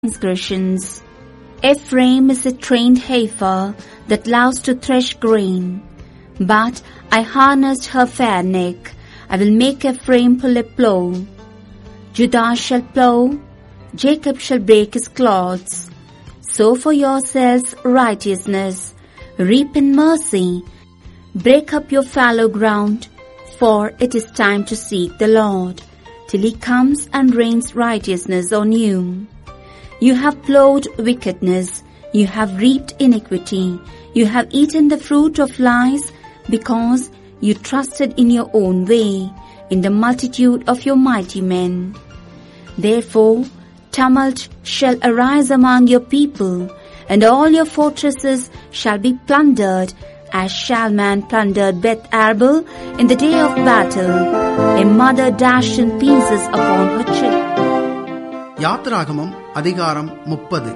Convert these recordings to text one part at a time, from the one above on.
transgressions. Ephraim is a trained heifer that loves to thresh grain. But I harnessed her fair neck. I will make Ephraim pull a plow. Judah shall plow. Jacob shall break his cloths. Sow for yourselves righteousness. Reap in mercy. Break up your fallow ground. For it is time to seek the Lord, till he comes and rains righteousness on you. You have plowed wickedness, you have reaped iniquity, you have eaten the fruit of lies, because you trusted in your own way, in the multitude of your mighty men. Therefore, tumult shall arise among your people, and all your fortresses shall be plundered, as Shalman plundered Beth Arbel in the day of battle. A mother dashed in pieces upon her children. யாத்ராகமம் அதிகாரம் முப்பது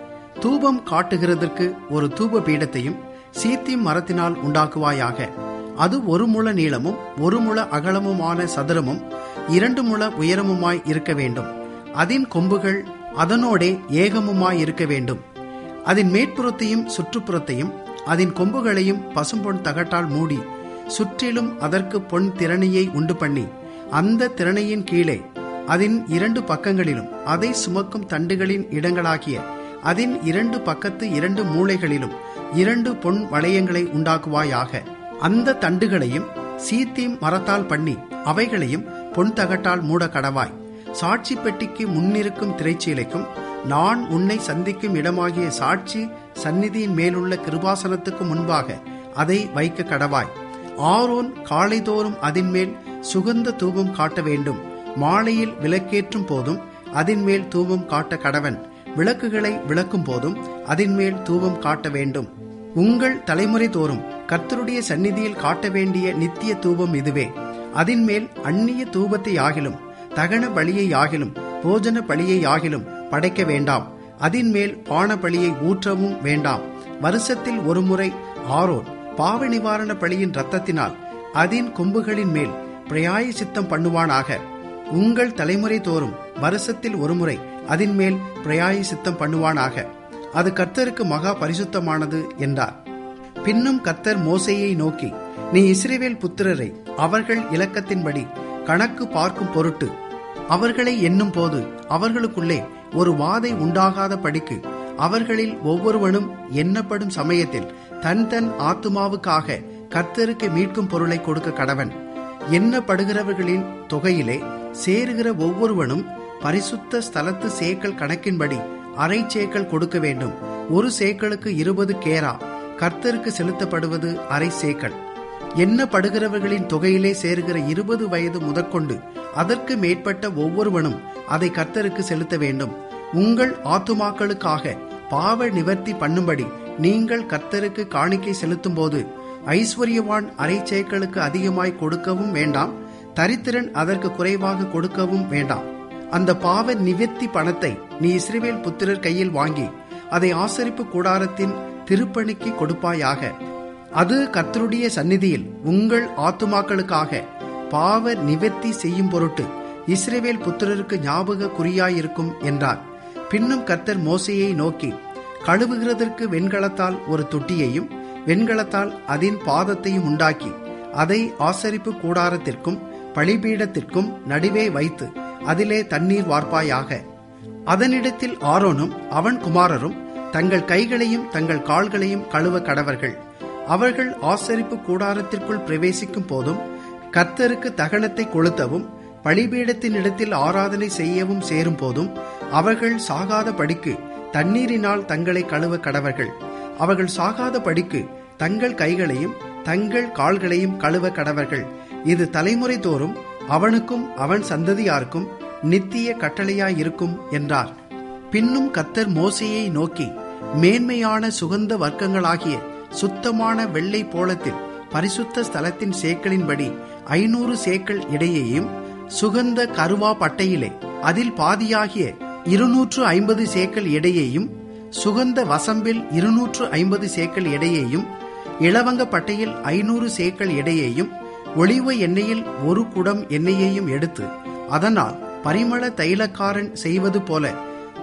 தூபம் காட்டுகிறதற்கு ஒரு தூப பீடத்தையும் சீத்திம் மரத்தினால் உண்டாக்குவாயாக அது ஒரு முழ நீளமும் ஒரு முழ அகலமுமான சதுரமும் இரண்டு முழ உயரமுமாய் இருக்க வேண்டும் அதன் கொம்புகள் அதனோடே ஏகமுமாய் இருக்க வேண்டும் அதன் மேற்புறத்தையும் சுற்றுப்புறத்தையும் அதன் கொம்புகளையும் பசும்பொன் தகட்டால் மூடி சுற்றிலும் அதற்கு பொன் திறனையை உண்டு பண்ணி அந்த திறனையின் கீழே அதன் இரண்டு பக்கங்களிலும் அதை சுமக்கும் தண்டுகளின் இடங்களாகிய அதன் இரண்டு பக்கத்து இரண்டு மூளைகளிலும் இரண்டு பொன் வளையங்களை உண்டாக்குவாயாக அந்த தண்டுகளையும் சீத்தீம் மரத்தால் பண்ணி அவைகளையும் பொன் தகட்டால் மூட கடவாய் சாட்சி பெட்டிக்கு முன்னிருக்கும் திரைச்சீலைக்கும் நான் உன்னை சந்திக்கும் இடமாகிய சாட்சி சந்நிதியின் மேலுள்ள கிருபாசனத்துக்கு முன்பாக அதை வைக்க கடவாய் ஆரோன் காலைதோறும் அதன் மேல் சுகந்த தூபம் காட்ட வேண்டும் மாலையில் விளக்கேற்றும் போதும் அதன் மேல் தூபம் காட்ட கடவன் விளக்குகளை விளக்கும் போதும் அதன் மேல் தூபம் காட்ட வேண்டும் உங்கள் தலைமுறை தோறும் கர்த்தருடைய சந்நிதியில் காட்ட வேண்டிய நித்திய தூபம் இதுவே அதன் மேல் அந்நிய தூபத்தை ஆகிலும் தகன பலியை ஆகிலும் போஜன பலியை ஆகிலும் படைக்க வேண்டாம் அதன் மேல் பான பலியை ஊற்றவும் வேண்டாம் வருஷத்தில் ஒரு முறை ஆரோன் பாவ நிவாரண பலியின் ரத்தத்தினால் அதன் கொம்புகளின் மேல் பிரயாய சித்தம் பண்ணுவானாக உங்கள் தலைமுறை தோறும் வருஷத்தில் ஒருமுறை அதன் மேல் பிரயாய சித்தம் பண்ணுவானாக அது கர்த்தருக்கு மகா பரிசுத்தமானது என்றார் பின்னும் கர்த்தர் மோசையை நோக்கி நீ இஸ்ரேவேல் புத்திரரை அவர்கள் இலக்கத்தின்படி கணக்கு பார்க்கும் பொருட்டு அவர்களை எண்ணும் போது அவர்களுக்குள்ளே ஒரு வாதை உண்டாகாத படிக்கு அவர்களில் ஒவ்வொருவனும் எண்ணப்படும் சமயத்தில் தன் தன் ஆத்துமாவுக்காக கர்த்தருக்கு மீட்கும் பொருளை கொடுக்க கடவன் எண்ணப்படுகிறவர்களின் தொகையிலே சேருகிற ஒவ்வொருவனும் பரிசுத்த ஸ்தலத்து சேக்கல் கணக்கின்படி அரை சேக்கல் கொடுக்க வேண்டும் ஒரு சேக்கலுக்கு இருபது கேரா கர்த்தருக்கு செலுத்தப்படுவது அரை சேக்கல் எண்ணப்படுகிறவர்களின் தொகையிலே சேருகிற இருபது வயது முதற்கொண்டு அதற்கு மேற்பட்ட ஒவ்வொருவனும் அதை கர்த்தருக்கு செலுத்த வேண்டும் உங்கள் ஆத்துமாக்களுக்காக பாவ நிவர்த்தி பண்ணும்படி நீங்கள் கர்த்தருக்கு காணிக்கை செலுத்தும் போது ஐஸ்வர்யவான் அரை சேக்களுக்கு அதிகமாய் கொடுக்கவும் வேண்டாம் தரித்திரன் அதற்கு குறைவாக கொடுக்கவும் வேண்டாம் அந்த பாவ நிவர்த்தி பணத்தை நீ இஸ்ரேவேல் புத்திரர் கையில் வாங்கி அதை ஆசரிப்பு கூடாரத்தின் திருப்பணிக்கு கொடுப்பாயாக அது கர்த்தருடைய சந்நிதியில் உங்கள் ஆத்துமாக்களுக்காக பாவ நிவர்த்தி செய்யும் பொருட்டு இஸ்ரேவேல் புத்திரருக்கு ஞாபக குறியாயிருக்கும் என்றார் பின்னும் கர்த்தர் மோசையை நோக்கி கழுவுகிறதற்கு வெண்கலத்தால் ஒரு தொட்டியையும் வெண்கலத்தால் அதன் பாதத்தையும் உண்டாக்கி அதை ஆசரிப்பு கூடாரத்திற்கும் பழிபீடத்திற்கும் நடுவே வைத்து அதிலே தண்ணீர் வார்ப்பாயாக அதனிடத்தில் ஆரோனும் அவன் குமாரரும் தங்கள் கைகளையும் தங்கள் கால்களையும் கழுவ கடவர்கள் அவர்கள் ஆசரிப்பு கூடாரத்திற்குள் பிரவேசிக்கும் போதும் கர்த்தருக்கு தகனத்தை கொளுத்தவும் பழிபீடத்தின் இடத்தில் ஆராதனை செய்யவும் சேரும் போதும் அவர்கள் சாகாத படிக்கு தண்ணீரினால் தங்களை கழுவ கடவர்கள் அவர்கள் சாகாத படிக்கு தங்கள் கைகளையும் தங்கள் கால்களையும் கழுவ கடவர்கள் இது தலைமுறை தோறும் அவனுக்கும் அவன் சந்ததியாருக்கும் நித்திய கட்டளையாயிருக்கும் என்றார் பின்னும் கத்தர் மோசையை நோக்கி மேன்மையான சுகந்த வர்க்கங்களாகிய சுத்தமான வெள்ளை போலத்தில் பரிசுத்த ஸ்தலத்தின் சேக்களின்படி ஐநூறு சேக்கள் இடையேயும் சுகந்த கருவா பட்டையிலே அதில் பாதியாகிய இருநூற்று ஐம்பது சேக்கள் இடையேயும் சுகந்த வசம்பில் இருநூற்று ஐம்பது சேக்கள் இடையேயும் இளவங்க பட்டையில் ஐநூறு சேக்கள் இடையேயும் ஒளிவ எண்ணெயில் ஒரு குடம் எண்ணெயையும் எடுத்து அதனால் பரிமள தைலக்காரன் செய்வது போல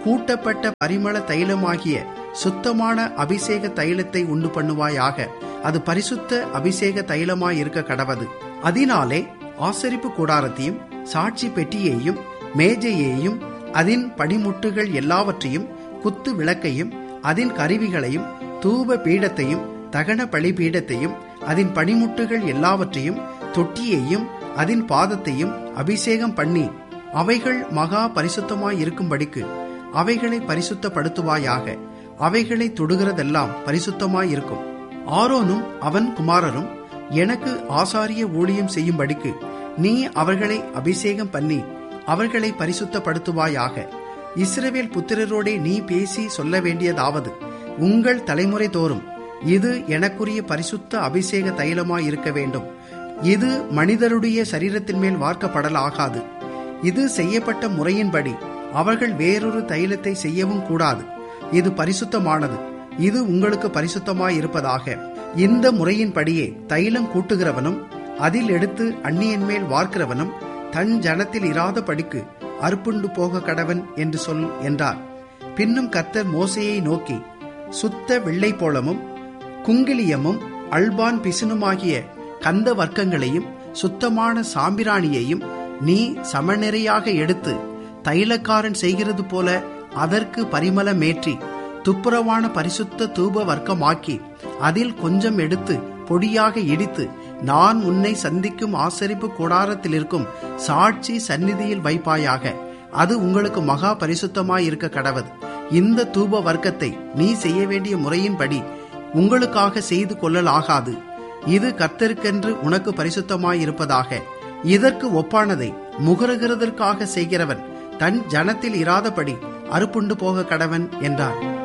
கூட்டப்பட்ட பரிமள தைலமாகிய சுத்தமான அபிஷேக தைலத்தை உண்டு பண்ணுவாயாக அது பரிசுத்த அபிஷேக தைலமாயிருக்க கடவது அதனாலே ஆசரிப்பு கூடாரத்தையும் சாட்சி பெட்டியையும் மேஜையையும் அதன் படிமுட்டுகள் எல்லாவற்றையும் குத்து விளக்கையும் அதன் கருவிகளையும் தூப பீடத்தையும் தகன பலிபீடத்தையும் அதன் பணிமுட்டுகள் எல்லாவற்றையும் தொட்டியையும் அதன் பாதத்தையும் அபிஷேகம் பண்ணி அவைகள் மகா பரிசுத்தமாய் இருக்கும்படிக்கு அவைகளை பரிசுத்தப்படுத்துவாயாக அவைகளை தொடுகிறதெல்லாம் பரிசுத்தமாய் இருக்கும் ஆரோனும் அவன் குமாரரும் எனக்கு ஆசாரிய ஊழியம் செய்யும்படிக்கு நீ அவர்களை அபிஷேகம் பண்ணி அவர்களை பரிசுத்தப்படுத்துவாயாக இஸ்ரவேல் புத்திரரோடே நீ பேசி சொல்ல வேண்டியதாவது உங்கள் தலைமுறை தோறும் இது எனக்குரிய பரிசுத்த அபிஷேக தைலமாய் இருக்க வேண்டும் இது மனிதருடைய சரீரத்தின் மேல் வார்க்கப்படலாகாது இது செய்யப்பட்ட முறையின்படி அவர்கள் வேறொரு தைலத்தை செய்யவும் கூடாது இது பரிசுத்தமானது இது உங்களுக்கு பரிசுத்தமாய் இருப்பதாக இந்த முறையின்படியே தைலம் கூட்டுகிறவனும் அதில் எடுத்து அந்நியன் மேல் வார்க்கிறவனும் தன் ஜனத்தில் இராத படிக்கு அறுப்புண்டு போக கடவன் என்று சொல் என்றார் பின்னும் கர்த்தர் மோசையை நோக்கி சுத்த வெள்ளை போலமும் குங்கிலியமும் அல்பான் பிசினுமாகிய கந்த வர்க்கங்களையும் சுத்தமான சாம்பிராணியையும் நீ சமநிறையாக எடுத்து தைலக்காரன் செய்கிறது போல அதற்கு பரிமளமேற்றி துப்புரவான பரிசுத்த தூப வர்க்கமாக்கி அதில் கொஞ்சம் எடுத்து பொடியாக இடித்து நான் உன்னை சந்திக்கும் ஆசரிப்பு கூடாரத்தில் இருக்கும் சாட்சி சந்நிதியில் வைப்பாயாக அது உங்களுக்கு மகா பரிசுத்தமாய் இருக்க கடவது இந்த தூப வர்க்கத்தை நீ செய்ய வேண்டிய முறையின்படி உங்களுக்காக செய்து கொள்ளலாகாது இது கர்த்தருக்கென்று உனக்கு பரிசுத்தமாயிருப்பதாக இதற்கு ஒப்பானதை முகருகிறதற்காக செய்கிறவன் தன் ஜனத்தில் இராதபடி அறுப்புண்டு போக கடவன் என்றார்